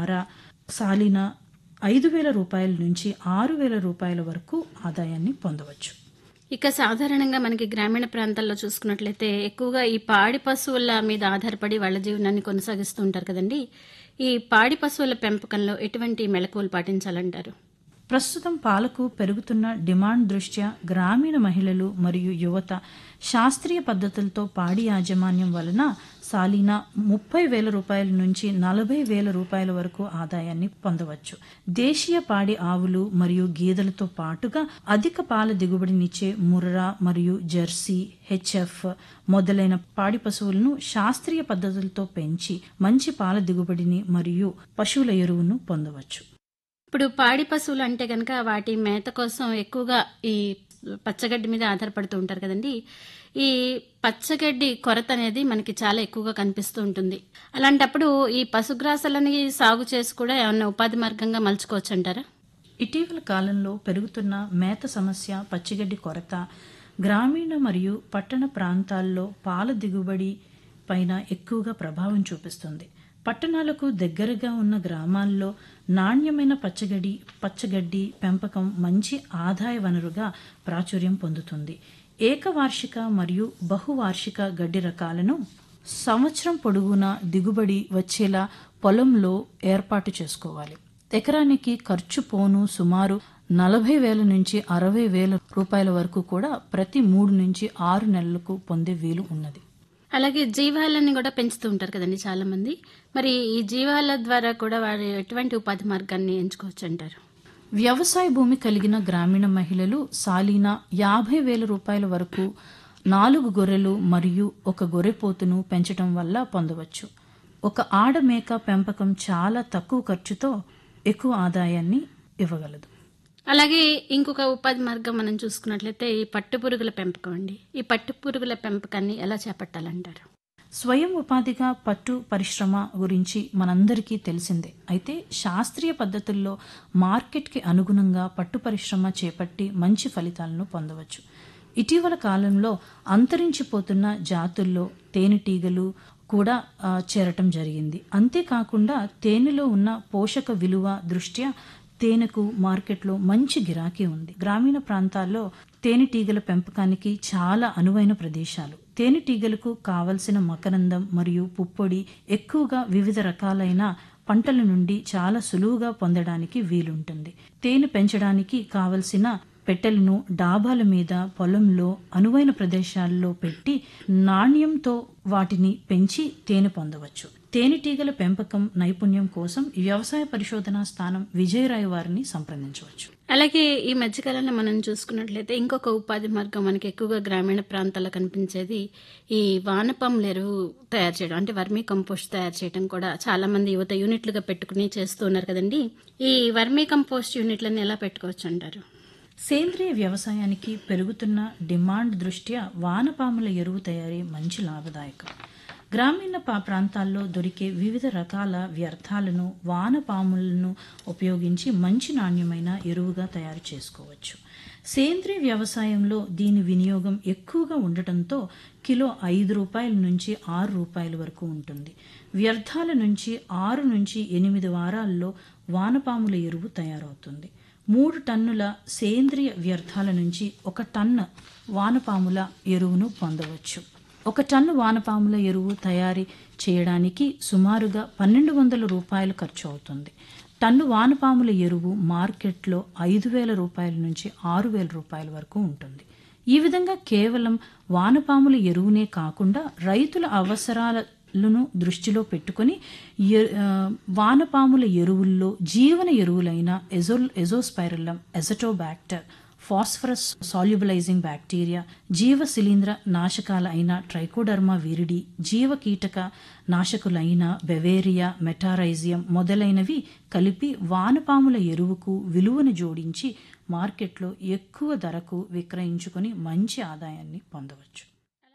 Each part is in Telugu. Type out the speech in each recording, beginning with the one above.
ద్వారా సాలిన ఐదు వేల రూపాయల నుంచి ఆరు వేల రూపాయల వరకు ఆదాయాన్ని పొందవచ్చు ఇక సాధారణంగా మనకి గ్రామీణ ప్రాంతాల్లో చూసుకున్నట్లయితే ఎక్కువగా ఈ పాడి పశువుల మీద ఆధారపడి వాళ్ళ జీవనాన్ని కొనసాగిస్తూ ఉంటారు కదండి ఈ పాడి పశువుల పెంపకంలో ఎటువంటి మెళకువలు పాటించాలంటారు ప్రస్తుతం పాలకు పెరుగుతున్న డిమాండ్ దృష్ట్యా గ్రామీణ మహిళలు మరియు యువత శాస్త్రీయ పద్ధతులతో పాడి యాజమాన్యం వలన సాలీనా ముప్పై వేల రూపాయల నుంచి నలభై వేల రూపాయల వరకు ఆదాయాన్ని పొందవచ్చు దేశీయ పాడి ఆవులు మరియు గేదెలతో పాటుగా అధిక పాల దిగుబడినిచ్చే ముర్రా మరియు జెర్సీ హెచ్ఎఫ్ మొదలైన పాడి పశువులను శాస్త్రీయ పద్ధతులతో పెంచి మంచి పాల దిగుబడిని మరియు పశువుల ఎరువును పొందవచ్చు ఇప్పుడు పాడి పశువులు అంటే కనుక వాటి మేత కోసం ఎక్కువగా ఈ పచ్చగడ్డి మీద ఆధారపడుతూ ఉంటారు కదండి ఈ పచ్చగడ్డి కొరత అనేది మనకి చాలా ఎక్కువగా కనిపిస్తూ ఉంటుంది అలాంటప్పుడు ఈ పశుగ్రాసాలని సాగు చేసి కూడా ఏమన్నా ఉపాధి మార్గంగా మలుచుకోవచ్చు అంటారా ఇటీవల కాలంలో పెరుగుతున్న మేత సమస్య పచ్చిగడ్డి కొరత గ్రామీణ మరియు పట్టణ ప్రాంతాల్లో పాల దిగుబడి పైన ఎక్కువగా ప్రభావం చూపిస్తుంది పట్టణాలకు దగ్గరగా ఉన్న గ్రామాల్లో నాణ్యమైన పచ్చగడ్డి పచ్చగడ్డి పెంపకం మంచి ఆదాయ వనరుగా ప్రాచుర్యం పొందుతుంది ఏకవార్షిక మరియు బహువార్షిక గడ్డి రకాలను సంవత్సరం పొడుగునా దిగుబడి వచ్చేలా పొలంలో ఏర్పాటు చేసుకోవాలి ఎకరానికి ఖర్చు పోను సుమారు నలభై వేల నుంచి అరవై వేల రూపాయల వరకు కూడా ప్రతి మూడు నుంచి ఆరు నెలలకు పొందే వీలు ఉన్నది అలాగే జీవాలని కూడా పెంచుతూ ఉంటారు కదండి చాలా మంది మరి ఈ జీవాల ద్వారా కూడా వారు ఎటువంటి ఉపాధి మార్గాన్ని ఎంచుకోవచ్చు అంటారు వ్యవసాయ భూమి కలిగిన గ్రామీణ మహిళలు సాలీనా యాభై వేల రూపాయల వరకు నాలుగు గొర్రెలు మరియు ఒక గొర్రెపోతును పెంచడం వల్ల పొందవచ్చు ఒక ఆడ మేక పెంపకం చాలా తక్కువ ఖర్చుతో ఎక్కువ ఆదాయాన్ని ఇవ్వగలదు అలాగే ఇంకొక ఉపాధి మార్గం మనం చూసుకున్నట్లయితే ఈ పట్టుపురుగుల పెంపకం అండి ఈ పట్టుపురుగుల పెంపకాన్ని ఎలా చేపట్టాలంటారు స్వయం ఉపాధిగా పట్టు పరిశ్రమ గురించి మనందరికీ తెలిసిందే అయితే శాస్త్రీయ పద్ధతుల్లో మార్కెట్కి అనుగుణంగా పట్టు పరిశ్రమ చేపట్టి మంచి ఫలితాలను పొందవచ్చు ఇటీవల కాలంలో అంతరించిపోతున్న జాతుల్లో తేనెటీగలు కూడా ఆ, చేరటం జరిగింది అంతేకాకుండా తేనెలో ఉన్న పోషక విలువ దృష్ట్యా తేనెకు మార్కెట్లో మంచి గిరాకీ ఉంది గ్రామీణ ప్రాంతాల్లో తేనెటీగల పెంపకానికి చాలా అనువైన ప్రదేశాలు తేనెటీగలకు కావలసిన మకరందం మరియు పుప్పొడి ఎక్కువగా వివిధ రకాలైన పంటల నుండి చాలా సులువుగా పొందడానికి వీలుంటుంది తేనె పెంచడానికి కావలసిన పెట్టెలను డాబాల మీద పొలంలో అనువైన ప్రదేశాల్లో పెట్టి నాణ్యంతో వాటిని పెంచి తేనె పొందవచ్చు తేనెటీగల పెంపకం నైపుణ్యం కోసం వ్యవసాయ పరిశోధనా స్థానం విజయరాయ్ వారిని సంప్రదించవచ్చు అలాగే ఈ మధ్యకాలంలో మనం చూసుకున్నట్లయితే ఇంకొక ఉపాధి మార్గం మనకి ఎక్కువగా గ్రామీణ ప్రాంతాల్లో కనిపించేది ఈ వానపాముల ఎరువు తయారు చేయడం అంటే వర్మీ కంపోస్ట్ తయారు చేయడం కూడా చాలా మంది యువత యూనిట్లుగా పెట్టుకుని చేస్తూ ఉన్నారు కదండి ఈ వర్మీ కంపోస్ట్ యూనిట్లను ఎలా పెట్టుకోవచ్చు అంటారు సేంద్రియ వ్యవసాయానికి పెరుగుతున్న డిమాండ్ దృష్ట్యా వానపాముల ఎరువు తయారీ మంచి లాభదాయకం గ్రామీణ పా ప్రాంతాల్లో దొరికే వివిధ రకాల వ్యర్థాలను వానపాములను ఉపయోగించి మంచి నాణ్యమైన ఎరువుగా తయారు చేసుకోవచ్చు సేంద్రియ వ్యవసాయంలో దీని వినియోగం ఎక్కువగా ఉండటంతో కిలో ఐదు రూపాయల నుంచి ఆరు రూపాయల వరకు ఉంటుంది వ్యర్థాల నుంచి ఆరు నుంచి ఎనిమిది వారాల్లో వానపాముల ఎరువు తయారవుతుంది మూడు టన్నుల సేంద్రియ వ్యర్థాల నుంచి ఒక టన్ను వానపాముల ఎరువును పొందవచ్చు ఒక టన్ను వానపాముల ఎరువు తయారీ చేయడానికి సుమారుగా పన్నెండు వందల రూపాయలు ఖర్చు అవుతుంది టన్ను వానపాముల ఎరువు మార్కెట్లో ఐదు వేల రూపాయల నుంచి ఆరు వేల రూపాయల వరకు ఉంటుంది ఈ విధంగా కేవలం వానపాముల ఎరువునే కాకుండా రైతుల అవసరాలను దృష్టిలో పెట్టుకొని ఎ- ఆ, వానపాముల ఎరువుల్లో జీవన ఎరువులైన azo azospirillum azotobacter phosphorus solubilising bacteria జీవ శిలీంద్ర నాశకాల అయిన ట్రైకోడర్మా విరిడి జీవ కీటక నాశకులైన బెవేరియా మెటారైజియం మొదలైనవి కలిపి వానపాముల ఎరువుకు విలువను జోడించి మార్కెట్లో ఎక్కువ ధరకు విక్రయించుకొని మంచి ఆదాయాన్ని పొందవచ్చు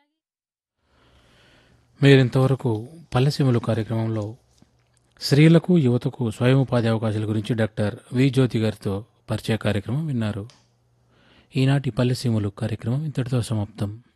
మీరింతవరకు పల్లెసీమలు కార్యక్రమంలో స్త్రీలకు యువతకు స్వయం ఉపాధి అవకాశాల గురించి డాక్టర్ వి జ్యోతి గారితో పరిచయ కార్యక్రమం విన్నారు ఈనాటి పల్లెసీమలు కార్యక్రమం ఇంతటితో సమాప్తం